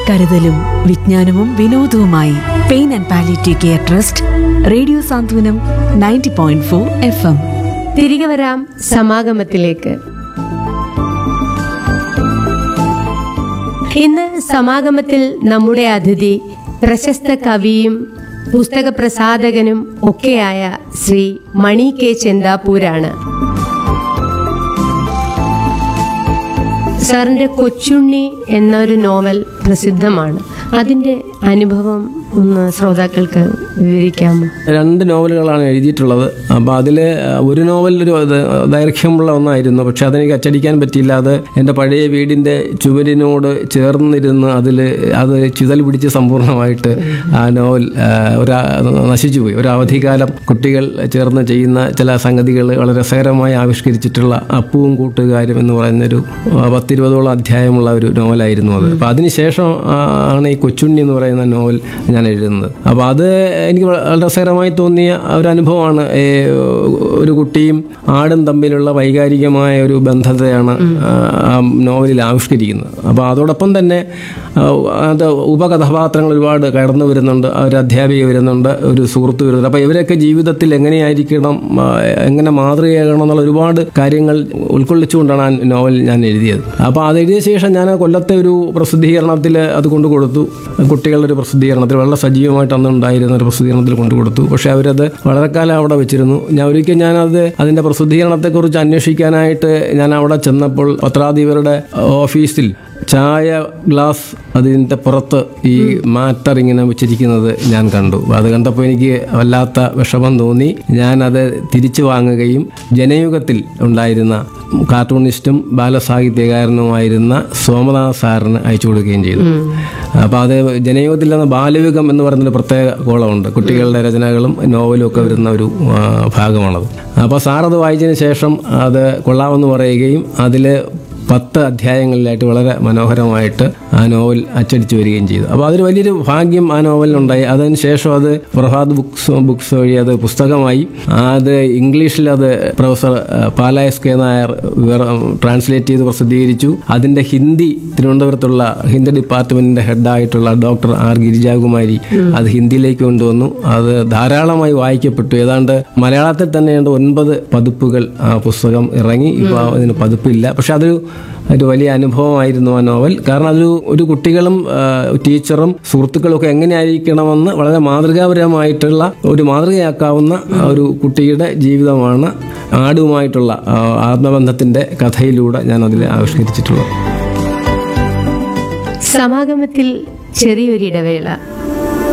കരുതലും വിജ്ഞാനവും വിനോദവുമായി pain and palliative care trust radio Santhwanam ninety point four F M തിരികെ വരാം സമാഗമത്തിലേക്ക് ഇന്ന് സമാഗമത്തിൽ നമ്മുടെ അതിഥി പ്രശസ്ത കവിയും പുസ്തക പ്രസാധകനും ഒക്കെയായ ശ്രീ മണി കെ ചെന്താപ്പൂരാണ് സാറിന്റെ കൊച്ചുണ്ണി എന്നൊരു നോവൽ പ്രസിദ്ധമാണ് അതിന്റെ അനുഭവം ഒന്ന് ശ്രോതാക്കൾക്ക് വിവരിക്കാമോ രണ്ട് നോവലുകളാണ് എഴുതിയിട്ടുള്ളത് അപ്പോൾ അതിൽ ഒരു നോവൽ ഒരു ദ- ദൈർഘ്യമുള്ള ഒന്നായിരുന്നു പക്ഷെ അതെനിക്ക് അച്ചടിക്കാൻ പറ്റിയില്ല അത് എൻ്റെ പഴയ വീടിൻ്റെ ചുവരിനോട് ചേർന്നിരുന്ന് അതിൽ അത് ചിതൽ പിടിച്ച് സമ്പൂർണ്ണമായിട്ട് ആ നോവൽ ആ, ഒരു നശിച്ചു പോയി ഒരു അവധിക്കാലം കുട്ടികൾ ചേർന്ന് ചെയ്യുന്ന ചില സംഗതികൾ വളരെ രസകരമായി ആവിഷ്കരിച്ചിട്ടുള്ള അപ്പുവും കൂട്ടുകാരും എന്ന് പറയുന്നൊരു ആ, പത്തിരുപതോളം അധ്യായമുള്ള ഒരു നോവലായിരുന്നു അത് അപ്പോൾ അതിനുശേഷം ആ, ആണ് ഈ കൊച്ചുണ്ണി എന്ന് പറയുന്ന നോവൽ ഞാൻ എഴുതുന്നത് അപ്പോൾ അത് എനിക്ക് വളരെ രസകരമായി തോന്നിയ ഒരു അനുഭവമാണ് ഏ, ഒരു കുട്ടിയും ആടും തമ്മിലുള്ള വൈകാരികമായ ഒരു ബന്ധത്തെയാണ് ആ, ആ നോവലിൽ ആവിഷ്കരിക്കുന്നത് അപ്പോൾ അതോടൊപ്പം തന്നെ ആ, അത് ഉപകഥാപാത്രങ്ങൾ ഒരുപാട് കടന്നു വരുന്നുണ്ട് ഒരു അധ്യാപിക വരുന്നുണ്ട് ഒരു സുഹൃത്ത് വരുന്നുണ്ട് അപ്പോൾ ഇവരൊക്കെ ജീവിതത്തിൽ എങ്ങനെയായിരിക്കണം ആ, എങ്ങനെ മാതൃകയാകണം എന്നുള്ള ഒരുപാട് കാര്യങ്ങൾ ഉൾക്കൊള്ളിച്ചുകൊണ്ടാണ് ആ നോവൽ ഞാൻ എഴുതിയത് അപ്പോൾ അത് എഴുതിയ ശേഷം ഞാൻ കൊല്ലത്തെ ഒരു പ്രസിദ്ധീകരണത്തിൽ അത് കൊണ്ടു കൊടുത്തു കുട്ടികളുടെ ഒരു പ്രസിദ്ധീകരണത്തിൽ വളരെ സജീവമായിട്ട് അന്ന് ഉണ്ടായിരുന്ന ഒരു പ്രസിദ്ധീകരണത്തിൽ കൊണ്ടു കൊടുത്തു പക്ഷേ അവരത് വളരെ കാലം അവിടെ വെച്ചിരുന്നു ഞാൻ ഒരിക്കൽ ഞാനത് അതിൻ്റെ പ്രസിദ്ധീകരണത്തെക്കുറിച്ച് അന്വേഷിക്കാനായിട്ട് ഞാൻ അവിടെ ചെന്നപ്പോൾ പത്രാധിപരുടെ ഓഫീസിൽ ചായ ഗ്ലാസ് അതിൻ്റെ പുറത്ത് ഈ മാറ്റർ ഇങ്ങനെ വെച്ചിരിക്കുന്നത് ഞാൻ കണ്ടു അത് കണ്ടപ്പോൾ എനിക്ക് വല്ലാത്ത വിഷമം തോന്നി ഞാനത് തിരിച്ചു വാങ്ങുകയും ജനയുഗത്തിൽ ഉണ്ടായിരുന്ന കാർട്ടൂണിസ്റ്റും ബാലസാഹിത്യകാരനുമായിരുന്ന സോമദാസ് സാറിന് അയച്ചു കൊടുക്കുകയും ചെയ്തു അപ്പോൾ അത് ജനയുഗത്തിൽ നിന്ന് ബാലയുഗം എന്ന് പറയുന്നൊരു പ്രത്യേക കോളമുണ്ട് കുട്ടികളുടെ രചനകളും നോവലും ഒക്കെ വരുന്ന ഒരു ആ, ഭാഗമാണത് അപ്പോൾ സാർ അത് വായിച്ചതിന് ശേഷം അത് കൊള്ളാമെന്ന് പറയുകയും അതിൽ പത്ത് അധ്യായങ്ങളിലായിട്ട് വളരെ മനോഹരമായിട്ട് ആ നോവൽ അച്ചടിച്ചു വരികയും ചെയ്തു അപ്പോൾ അതൊരു വലിയൊരു ഭാഗ്യം ആ നോവലിനുണ്ടായി അതിന് ശേഷം അത് പ്രഭാത് ബുക്സ് ബുക്സ് വഴി അത് പുസ്തകമായി അത് ഇംഗ്ലീഷിൽ അത് professor Palayas K Nair translate ചെയ്ത് പ്രസിദ്ധീകരിച്ചു അതിൻ്റെ ഹിന്ദി തിരുവനന്തപുരത്തുള്ള ഹിന്ദി ഡിപ്പാർട്ട്മെന്റിന്റെ ഹെഡായിട്ടുള്ള ഡോക്ടർ ആർ ഗിരിജാകുമാരി അത് ഹിന്ദിയിലേക്ക് കൊണ്ടുവന്നു അത് ധാരാളമായി വായിക്കപ്പെട്ടു ഏതാണ്ട് മലയാളത്തിൽ തന്നെ ഏതാണ്ട് ഒൻപത് പതിപ്പുകൾ ആ പുസ്തകം ഇറങ്ങി ഇപ്പോൾ അതിന് പതിപ്പില്ല പക്ഷെ അതൊരു ഒരു വലിയ അനുഭവമായിരുന്നു ആ നോവൽ കാരണം അതൊരു ഒരു കുട്ടികളും ആ, ടീച്ചറും സുഹൃത്തുക്കളും ഒക്കെ എങ്ങനെയായിരിക്കണമെന്ന് വളരെ മാതൃകാപരമായിട്ടുള്ള ഒരു മാതൃകയാക്കാവുന്ന ഒരു കുട്ടിയുടെ ജീവിതമാണ് ആടുമായിട്ടുള്ള ആ, ആത്മബന്ധത്തിന്റെ കഥയിലൂടെ ഞാൻ അതിൽ ആവിഷ്കരിച്ചിട്ടുള്ളത് സമാഗമത്തിൽ ചെറിയൊരിടവേള